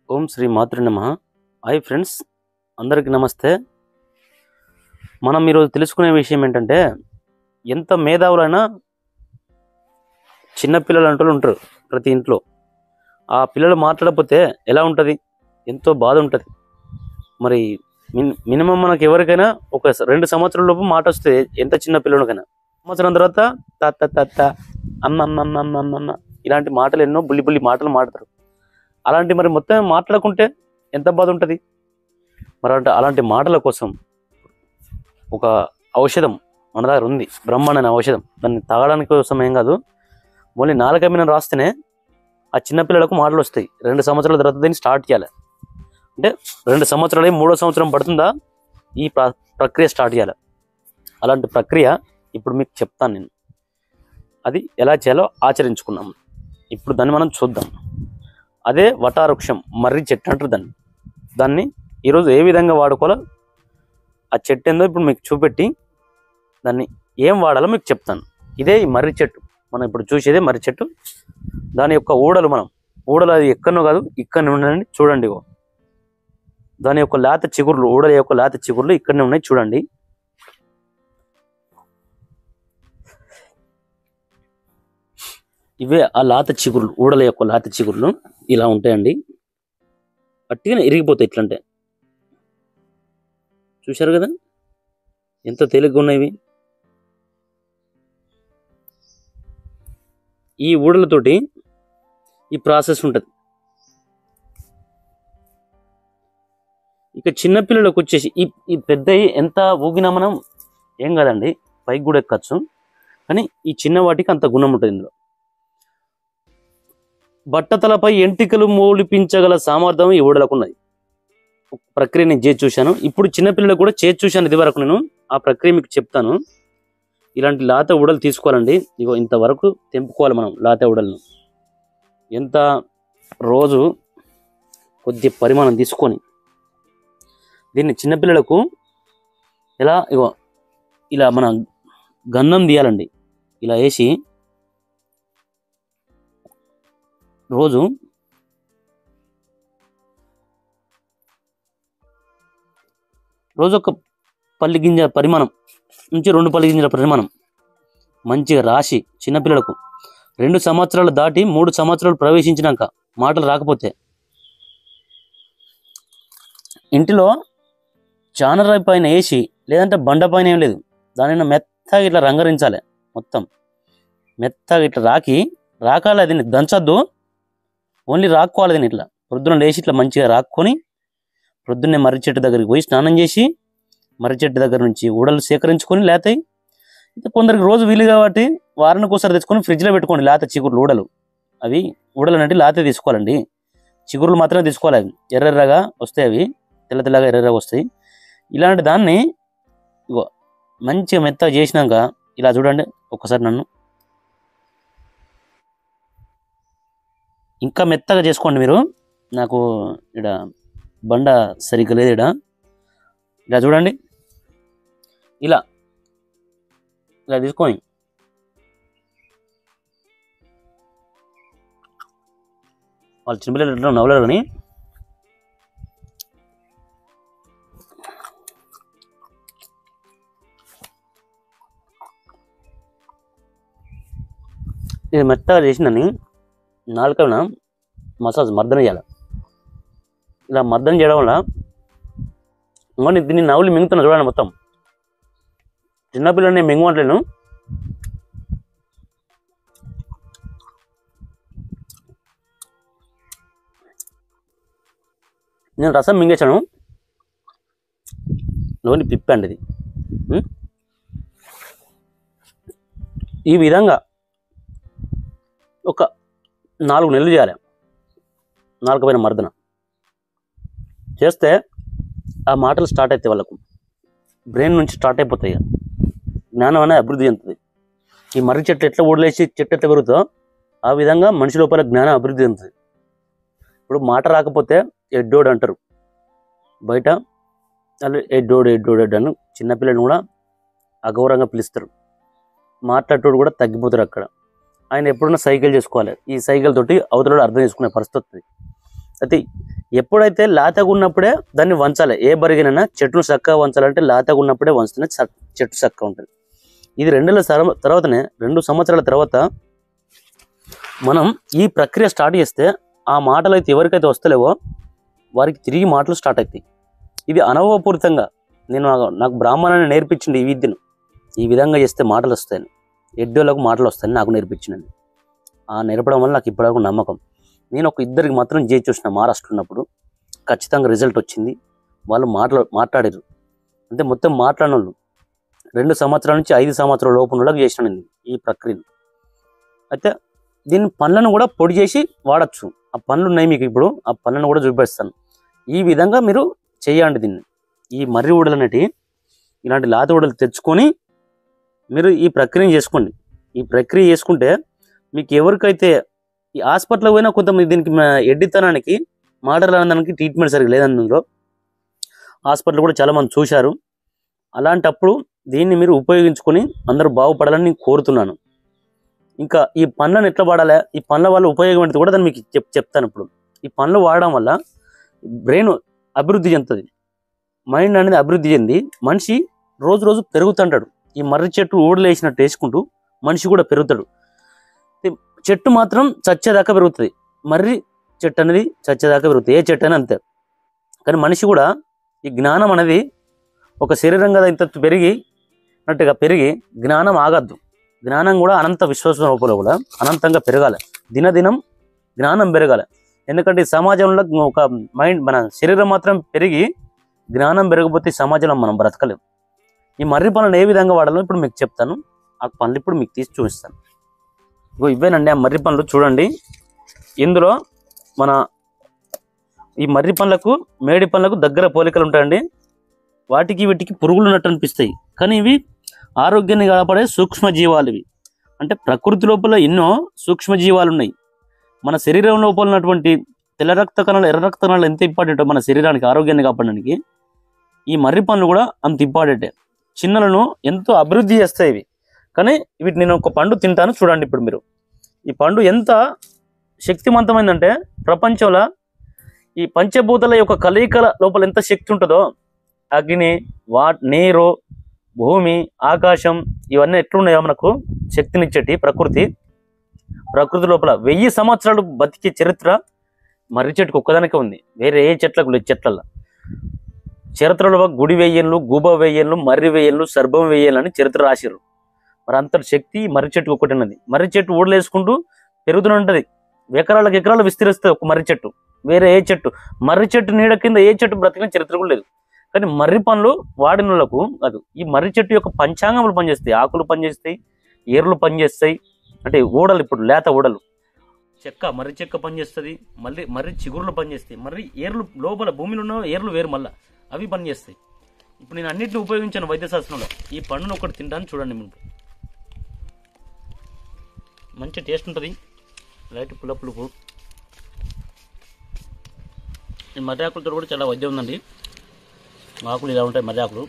ఓం శ్రీ మాతృ నమ hi friends అందరికీ నమస్తే మనం ఈరోజు తెలుసుకునే విషయం ఏంటంటే ఎంత మేధావులైనా చిన్నపిల్లలు అంటూ ఉంటారు ప్రతి ఇంట్లో ఆ పిల్లలు మాట్లాడకపోతే ఎలా ఉంటుంది ఎంతో బాధ ఉంటుంది మరి మిన్ మినిమం మనకి ఎవరికైనా ఒక స- రెండు సంవత్సరాల లోపు మాట వస్తే ఎంత చిన్న పిల్లలకైనా సంవత్సరం తర్వాత తాత తాత అమ్మ అమ్మ అమ్మ అమ్మ అమ్మ అమ్మ ఇలాంటి మాటలు ఎన్నో బుల్లి బుల్లి మాటలు మాడతారు అలాంటి మరి మొత్తం మాట్లాడకుంటే ఎంత బాధ ఉంటుంది మరి అంటే అలాంటి మాటల కోసం ఒక ఔషధం మన దగ్గర ఉంది బ్రహ్మాండ అనే ఔషధం దాన్ని తాగడానికి కోసం ఏం కాదు ఓన్లీ నాలుక మీద రాస్తేనే ఆ చిన్నపిల్లలకు మాటలు వస్తాయి రెండు సంవత్సరాల తర్వాత దీన్ని స్టార్ట్ చేయాలి అంటే రెండు సంవత్సరాలు మూడో సంవత్సరం పడుతుందా ఈ ప్ర- ప్రక్రియ స్టార్ట్ చేయాలి అలాంటి ప్రక్రియ ఇప్పుడు మీకు చెప్తాను నేను అది ఎలా చేయాలో ఆచరించుకున్నాం ఇప్పుడు దాన్ని మనం చూద్దాం అదే వటావృక్షం మర్రి చెట్టు అంటారు దాన్ని దాన్ని ఈరోజు ఏ విధంగా వాడుకోవాలో ఆ చెట్టు ఏందో ఇప్పుడు మీకు చూపెట్టి దాన్ని ఏం వాడాలో మీకు చెప్తాను ఇదే ఈ మర్రి చెట్టు మనం ఇప్పుడు చూసేదే మర్రి చెట్టు దాని యొక్క ఊడలు మనం ఊడలు అది ఎక్కడనో కాదు ఇక్కడ ఉండండి చూడండి ఇగో దాని యొక్క లేత చిగుర్లు ఊడల యొక్క లేత చిగుర్లు ఇక్కడనే ఉన్నాయి చూడండి ఇవే ఆ లాత చిగుర్లు ఊడల యొక్క లాత చిగుర్లు ఇలా ఉంటాయండి పట్టిగానే ఇరిగిపోతాయి ఇట్లంటే చూశారు కదా ఎంత తేలిగ్గా ఉన్నాయి ఇవి ఈ ఊడలతోటి ఈ ప్రాసెస్ ఉంటుంది ఇక చిన్నపిల్లలకు వచ్చేసి ఈ ఈ పెద్ద ఎంత ఊగినా మనం ఏం కాదండి పైకి కూడా ఎక్కచ్చు కానీ ఈ చిన్న వాటికి అంత గుణం ఉంటుంది ఇందులో బట్టతలపై ఎంటికలు మోలిపించగల సామర్థ్యం ఈ ఊడలకు ఉన్నది ఒక ప్రక్రియ నేను చేసి చూశాను ఇప్పుడు చిన్నపిల్లలకు కూడా చేసి చూశాను ఇది వరకు నేను ఆ ప్రక్రియ మీకు చెప్తాను ఇలాంటి లాత ఊడలు తీసుకోవాలండి ఇగో ఇంతవరకు తెంపుకోవాలి మనం లాత ఊడలను ఎంత రోజు కొద్ది పరిమాణం తీసుకొని దీన్ని చిన్నపిల్లలకు ఎలా ఇగో ఇలా మన గంధం తీయాలండి ఇలా వేసి రోజు రోజు ఒక పల్లి గింజ పరిమాణం నుంచి రెండు పల్లి గింజల పరిమాణం మంచిగా రాసి చిన్నపిల్లలకు రెండు సంవత్సరాలు దాటి మూడు సంవత్సరాలు ప్రవేశించినాక మాటలు రాకపోతే ఇంటిలో జానరాయి పైన వేసి లేదంటే బండ పైన ఏం లేదు దానిని మెత్తగా ఇట్లా రంగరించాలి మొత్తం మెత్తగా ఇట్లా రాకి రాకాలి అది దంచొద్దు ఓన్లీ రాక్కోవాలి దీన్ని ఇట్లా ప్రొద్దున లేచి ఇట్లా మంచిగా రాక్కొని ప్రొద్దున్నే మర్రి చెట్టు దగ్గరికి పోయి స్నానం చేసి మర్రి చెట్టు దగ్గర నుంచి ఊడలు సేకరించుకొని లేతాయి అయితే కొందరికి రోజు వీలు కాబట్టి వారానికి ఒకసారి తెచ్చుకొని ఫ్రిడ్జ్లో పెట్టుకోండి లేత చిగుర్లు ఊడలు అవి ఊడలు అంటే లేత తీసుకోవాలండి చిగుర్లు మాత్రమే తీసుకోవాలి అవి ఎర్రెర్రగా వస్తాయి అవి తెల్ల తెల్లగా ఎర్రగా వస్తాయి ఇలాంటి దాన్ని ఇగో మంచిగా మెత్తగా చేసినాక ఇలా చూడండి ఒక్కసారి నన్ను ఇంకా మెత్తగా చేసుకోండి మీరు నాకు ఇక్కడ బండ సరిగ్గా లేదు ఇక్కడ ఇలా చూడండి ఇలా ఇలా తీసుకొని వాళ్ళు చిన్నపిల్లలు ఎట్లా నవ్వలేరు కానీ ఇది మెత్తగా చేసిందని నాలుకన మసాజ్ మర్దన చేయాలి ఇలా మర్దన చేయడం వల్ల ఇంకోటి దీన్ని నవ్వులు మింగుతున్నా చూడండి మొత్తం చిన్నపిల్లని మింగమంటలేను నేను రసం మింగేశాను లోని పిప్పండి ఇది ఉం? ఈ విధంగా ఒక నాలుగు నెలలు చేయాలి నాలుగు పైన మర్దన చేస్తే ఆ మాటలు స్టార్ట్ అవుతాయి వాళ్ళకు బ్రెయిన్ నుంచి స్టార్ట్ అయిపోతాయి ఇక. జ్ఞానం అనేది అభివృద్ధి చెందుతుంది ఈ మర్రి చెట్టు ఎట్లా ఓడలేసి చెట్టు ఎట్లా పెరుగుతుందో ఆ విధంగా మనిషి లోపల జ్ఞానం అభివృద్ధి చెందుతుంది ఇప్పుడు మాట రాకపోతే ఎడ్డోడు అంటారు బయట వాళ్ళు ఎడ్డోడు ఎడ్డోడు ఎడ్డు అని చిన్నపిల్లలను కూడా అగౌరవంగా పిలుస్తారు మాట్లాడేటోడు కూడా తగ్గిపోతారు అక్కడ ఆయన ఎప్పుడన్నా సైకిల్ చేసుకోవాలి ఈ సైకిల్ తోటి అవతల అర్థం చేసుకునే పరిస్థితి వస్తుంది అయితే ఎప్పుడైతే లాతగా ఉన్నప్పుడే దాన్ని వంచాలి ఏ బరిగినైనా చెట్టును చక్కగా వంచాలంటే లాతగా ఉన్నప్పుడే వంచితేనే చ- చెట్టు చక్కగా ఉంటుంది ఇది రెండు నెలల తర్వా- తర్వాతనే రెండు సంవత్సరాల తర్వాత మనం ఈ ప్రక్రియ స్టార్ట్ చేస్తే ఆ మాటలు అయితే ఎవరికైతే వస్తలేవో వారికి తిరిగి మాటలు స్టార్ట్ అవుతాయి ఇది అనుభవపూరితంగా నేను నాకు- నాకు బ్రాహ్మణాన్ని నేర్పించింది ఈ విద్యను ఈ విధంగా చేస్తే మాటలు వస్తాయని ఎడ్డోళ్ళకు మాటలు వస్తాయని నాకు నేర్పించినది ఆ నేర్పడం వల్ల నాకు ఇప్పటివరకు నమ్మకం నేను ఒక ఇద్దరికి మాత్రం చేసి చూసిన మహారాష్ట్ర ఉన్నప్పుడు ఖచ్చితంగా రిజల్ట్ వచ్చింది వాళ్ళు మాట్లా మాట్లాడారు అంటే మొత్తం మాట్లాడిన వాళ్ళు రెండు సంవత్సరాల నుంచి ఐదు సంవత్సరాల లోపు వాళ్ళకి చేసిన నేను ఈ ప్రక్రియను అయితే దీని పండ్లను కూడా పొడి చేసి వాడచ్చు ఆ పండ్లు ఉన్నాయి మీకు ఇప్పుడు ఆ పండ్లను కూడా చూపిస్తాను ఈ విధంగా మీరు చేయండి దీన్ని ఈ మర్రి ఊడలు అనేటి ఇలాంటి లాత ఊడలు తెచ్చుకొని మీరు ఈ ప్రక్రియ చేసుకోండి ఈ ప్రక్రియ చేసుకుంటే మీకు ఎవరికైతే ఈ హాస్పిటల్ పోయినా కొంతమంది దీనికి మా- ఎడ్డితనానికి మాటలు రావడానికి ట్రీట్మెంట్ సరిగ్గా లేదందులో హాస్పిటల్ కూడా చాలా మంది చూశారు అలాంటప్పుడు దీన్ని మీరు ఉపయోగించుకొని అందరూ బాగుపడాలని నేను కోరుతున్నాను ఇంకా ఈ పండ్లను ఎట్లా వాడాలి ఈ పండ్ల వల్ల ఉపయోగం ఏంటి కూడా దాన్ని మీకు చెప్ చెప్తాను ఇప్పుడు ఈ పండ్లు వాడడం వల్ల బ్రెయిన్ అభివృద్ధి చెందుతుంది మైండ్ అనేది అభివృద్ధి చెంది మనిషి రోజు రోజు పెరుగుతుంటాడు ఈ మర్రి చెట్టు ఊడలేసినట్టు వేసుకుంటూ మనిషి కూడా పెరుగుతాడు ఈ చెట్టు మాత్రం చచ్చేదాకా పెరుగుతుంది మర్రి చెట్టు అనేది చచ్చేదాకా పెరుగుతుంది ఏ చెట్టు అయినా అంతే కానీ మనిషి కూడా ఈ జ్ఞానం అనేది ఒక శరీరం కదా ఇంత పెరిగి అన్నట్టుగా పెరిగి జ్ఞానం ఆగద్దు జ్ఞానం కూడా అనంత విశ్వాసం రూపంలో కూడా అనంతంగా పెరగాలి దినదినం జ్ఞానం పెరగాలి ఎందుకంటే ఈ సమాజంలో ఒక మైండ్ మన శరీరం మాత్రం పెరిగి జ్ఞానం పెరగకపోతే ఈ సమాజంలో మనం బ్రతకలేం ఈ మర్రి పనులను ఏ విధంగా వాడాలో ఇప్పుడు మీకు చెప్తాను ఆ పనులు ఇప్పుడు మీకు తీసి చూపిస్తాను ఇగో ఇవేనండి ఆ మర్రి పనులు చూడండి ఇందులో మన ఈ మర్రి పండ్లకు మేడి పండ్లకు దగ్గర పోలికలు ఉంటాయండి వాటికి వీటికి పురుగులు ఉన్నట్టు అనిపిస్తాయి కానీ ఇవి ఆరోగ్యాన్ని కాపాడే సూక్ష్మ జీవాలు ఇవి అంటే ప్రకృతి లోపల ఎన్నో సూక్ష్మ జీవాలు ఉన్నాయి మన శరీరం లోపల ఉన్నటువంటి తెల్ల రక్త కణాలు ఎర్ర రక్త కణాలు ఎంత ఇంపార్టెంటో మన శరీరానికి ఆరోగ్యాన్ని కాపాడడానికి ఈ మర్రి పండ్లు కూడా అంత ఇంపార్టెంటే చిన్నలను ఎంతో అభివృద్ధి చేస్తాయి ఇవి కానీ వీటి నేను ఒక పండు తింటాను చూడండి ఇప్పుడు మీరు ఈ పండు ఎంత శక్తివంతమైందంటే ప్రపంచంలో ఈ పంచభూతాల యొక్క కలయికల లోపల ఎంత శక్తి ఉంటుందో అగ్ని వా నీరు భూమి ఆకాశం ఇవన్నీ ఎట్లున్నాయో మనకు శక్తినిచ్చేటి ప్రకృతి ప్రకృతి లోపల వెయ్యి సంవత్సరాలు బతికే చరిత్ర మర్రి చెట్టుకు ఒక్కదానికే ఉంది వేరే ఏ చెట్లకు లేదు చెట్లల్లో చరిత్రలో గుడి వెయ్యన్లు గూబ వెయ్యన్లు మర్రి వెయ్యన్లు సర్భం వెయ్యన్లు అని చరిత్ర రాసిర్రు మరి అంతటి శక్తి మర్రి చెట్టుకు ఒకటి ఉన్నది మర్రి చెట్టు ఊడలేసుకుంటూ పెరుగుతూనే ఉంటది ఎకరాలకు ఎకరాలు విస్తరిస్తుంది ఒక మర్రి చెట్టు వేరే ఏ చెట్టు మర్రి చెట్టు నీడ కింద ఏ చెట్టు బ్రతికిన చరిత్ర కూడా లేదు కానీ మర్రి పండ్లు వాడినలకు అది ఈ మర్రి చెట్టు యొక్క పంచాంగములు పనిచేస్తాయి ఆకులు పనిచేస్తాయి ఏర్లు పనిచేస్తాయి అంటే ఊడలు ఇప్పుడు లేత ఊడలు చెక్క మర్రి చెక్క పనిచేస్తుంది మళ్ళీ మర్రి చిగురులు పనిచేస్తాయి మర్రి ఏర్లు లోపల భూమిలో ఉన్న ఏర్లు వేరు మళ్ళీ అవి పనిచేస్తాయి ఇప్పుడు నేను అన్నింటిని ఉపయోగించాను వైద్యశాస్త్రంలో ఈ పండును ఒకటి తింటాను చూడండి మీరు మంచి టేస్ట్ ఉంటుంది లైట్ పుల్ల పులుపు ఈ మర్రి ఆకులతో కూడా చాలా వైద్యం ఉందండి ఆకులు ఇలా ఉంటాయి మర్రి ఆకులు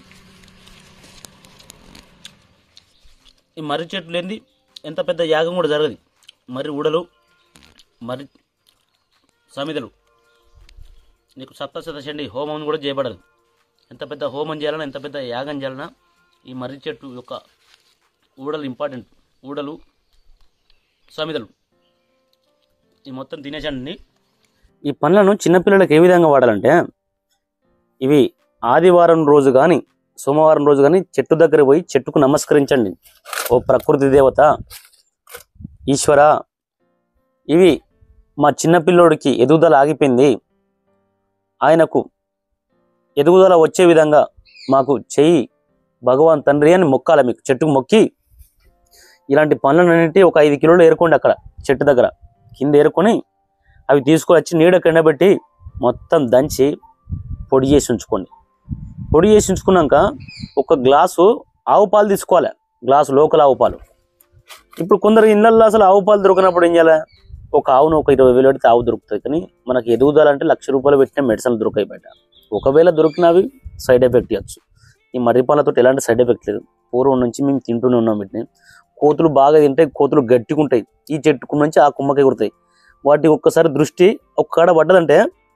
ఈ మర్రి చెట్లు లేనిది ఎంత పెద్ద యాగం కూడా జరగదు మర్రి ఊడలు మర్రి సమిదలు నీకు సప్తశత చండి హోమం కూడా చేయబడదు ఎంత పెద్ద హోమం చేయాలన్నా ఎంత పెద్ద యాగం చేయాలన్నా ఈ మర్రి చెట్టు యొక్క ఊడలు ఇంపార్టెంట్ ఊడలు సమిదలు ఈ మొత్తం తినేసండి ఈ పండ్లను చిన్నపిల్లలకు ఏ విధంగా వాడాలంటే ఇవి ఆదివారం రోజు కానీ సోమవారం రోజు కానీ చెట్టు దగ్గర పోయి చెట్టుకు నమస్కరించండి ఓ ప్రకృతి దేవత ఈశ్వర ఇవి మా చిన్నపిల్లోడికి ఎదుగుదల ఆగిపోయింది ఆయనకు ఎదుగుదల వచ్చే విధంగా మాకు చెయ్యి భగవాన్ తండ్రి అని మొక్కాలి మీకు చెట్టుకు మొక్కి ఇలాంటి పనులన్నింటి ఒక ఐదు కిలోలు ఏరుకోండి అక్కడ చెట్టు దగ్గర కింద ఏరుకొని అవి తీసుకొని వచ్చి నీడకు ఎండబెట్టి మొత్తం దంచి పొడి చేసి ఉంచుకోండి పొడి చేసి ఉంచుకున్నాక ఒక గ్లాసు ఆవు పాలు తీసుకోవాలి గ్లాసు లోకల్ ఆవు పాలు ఇప్పుడు కొందరు ఇళ్ళల్లో అసలు ఆవు పాలు దొరికినప్పుడు ఏం చేయాలి ఒక ఆవును ఒక ఇరవై వేలు పెడితే ఆవు దొరుకుతుంది కానీ మనకి ఎదుగుదల అంటే లక్ష రూపాయలు పెట్టిన మెడిసిన్లు దొరకాయి బయట ఒకవేళ దొరికినవి సైడ్ ఎఫెక్ట్ ఇవ్వచ్చు ఈ మర్రి పాలతో ఎలాంటి సైడ్ ఎఫెక్ట్ లేదు పూర్వం నుంచి మేము తింటూనే ఉన్నాం వీటిని కోతులు బాగా తింటాయి కోతులు గట్టిగా ఉంటాయి ఈ చెట్టుకు నుంచి ఆ కుమ్మకి ఎగురుతాయి వాటి ఒక్కసారి దృష్టి ఒక్కడ పడ్డదంటే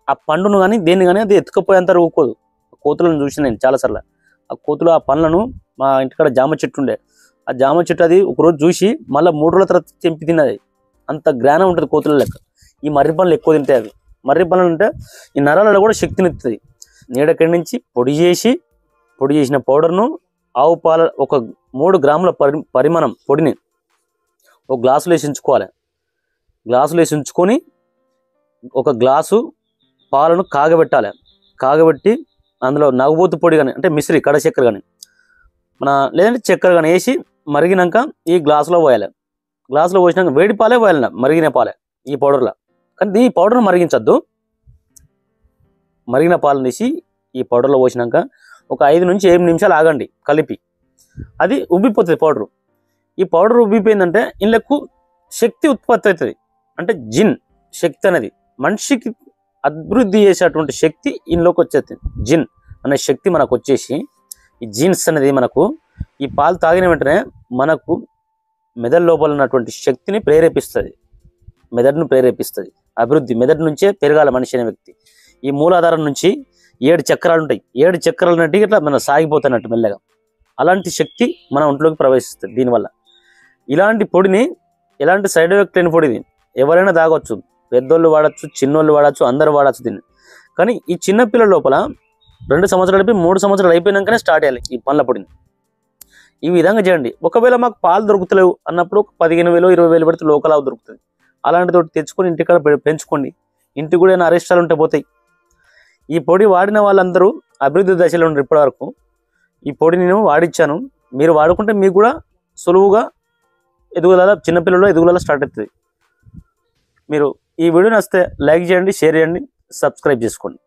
ఆ పండును కానీ దేన్ని కానీ అది ఎత్తుకపోయేంత ఊకోదు కోతులను చూసి నేను చాలాసార్లు ఆ కోతులు ఆ పండ్లను మా ఇంటికాడ జామ చెట్టు ఉండే ఆ జామ చెట్టు అది ఒకరోజు చూసి మళ్ళీ మూడు రోజుల తర్వాత తెంపి తిన్నది అంత జ్ఞానం ఉంటుంది కోతుల లెక్క ఈ మర్రి పండ్లు ఎక్కువ తింటాయి అవి మర్రి పండ్లు అంటే ఈ నరాలలో కూడా శక్తిని ఇస్తుంది నీడక్కడి నుంచి పొడి చేసి పొడి చేసిన పౌడర్ను ఆవు పాల ఒక మూడు గ్రాముల పరి పరిమాణం పొడిని ఒక గ్లాసులో వేసి ఉంచుకోవాలి గ్లాసులో వేసి ఉంచుకొని ఒక గ్లాసు పాలను కాగబెట్టాలి కాగబెట్టి అందులో నవ్వుబోతు పొడి కానీ అంటే మిశ్రి కడ చక్కెర కానీ మన లేదంటే చక్కెర కానీ వేసి మరిగినాక ఈ గ్లాసులో పోయాలి గ్లాసులో పోసినాక వేడి పాలే పోయాలి మరిగిన పాలే ఈ పౌడర్లో కానీ ఈ పౌడర్ను మరిగించద్దు మరిగిన పాలను తీసి ఈ పౌడర్లో పోసినాక ఒక ఐదు నుంచి ఏడు నిమిషాలు ఆగండి కలిపి అది ఉబ్బిపోతుంది పౌడర్ ఈ పౌడర్ ఉబ్బిపోయిందంటే ఇందుకు శక్తి ఉత్పత్తి అవుతుంది అంటే జిన్ శక్తి అనేది మనిషికి అభివృద్ధి చేసేటువంటి శక్తి ఇందులోకి వచ్చేది జిన్ అనే శక్తి మనకు వచ్చేసి ఈ జీన్స్ అనేది మనకు ఈ పాలు తాగిన వెంటనే మనకు మెదడు లోపల ఉన్నటువంటి శక్తిని ప్రేరేపిస్తుంది మెదడును ప్రేరేపిస్తుంది అభివృద్ధి మెదడు నుంచే పెరగాల మనిషి అనే వ్యక్తి ఈ మూలాధారం నుంచి ఏడు చక్రాలు ఉంటాయి ఏడు చక్రాలు అంటే ఇట్లా మనం సాగిపోతున్నట్టు మెల్లగా అలాంటి శక్తి మన ఒంట్లోకి ప్రవేశిస్తుంది దీనివల్ల ఇలాంటి పొడిని ఎలాంటి సైడ్ ఎఫెక్ట్ లేని పొడిది ఎవరైనా తాగొచ్చు పెద్దోళ్ళు వాడచ్చు చిన్నోళ్ళు వాడచ్చు అందరూ వాడచ్చు దీన్ని కానీ ఈ చిన్న పిల్లల లోపల రెండు సంవత్సరాలు అయిపోయి మూడు సంవత్సరాలు అయిపోయినాకనే స్టార్ట్ చేయాలి ఈ పండ్ల పొడిని ఈ విధంగా చేయండి ఒకవేళ మాకు పాలు దొరుకుతలేవు అన్నప్పుడు ఒక పదిహేను వేలు ఇరవై వేలు పెడితే లోకల్ ఆవు దొరుకుతుంది అలాంటిది ఒకటి తెచ్చుకొని ఇంటికాడ పె- పెంచుకోండి ఇంటికి కూడా ఏమైనా అరిష్టాలు ఉంటే పోతాయి ఈ పొడి వాడిన వాళ్ళందరూ అభివృద్ధి దశలో ఉన్నారు ఇప్పటివరకు ఈ పొడి నేను వాడిచ్చాను మీరు వాడుకుంటే మీకు కూడా సులువుగా ఎదుగుదల చిన్నపిల్లలు ఎదుగుదల స్టార్ట్ అవుతుంది మీరు ఈ వీడియో నచ్చితే లైక్ చేయండి షేర్ చేయండి సబ్స్క్రైబ్ చేసుకోండి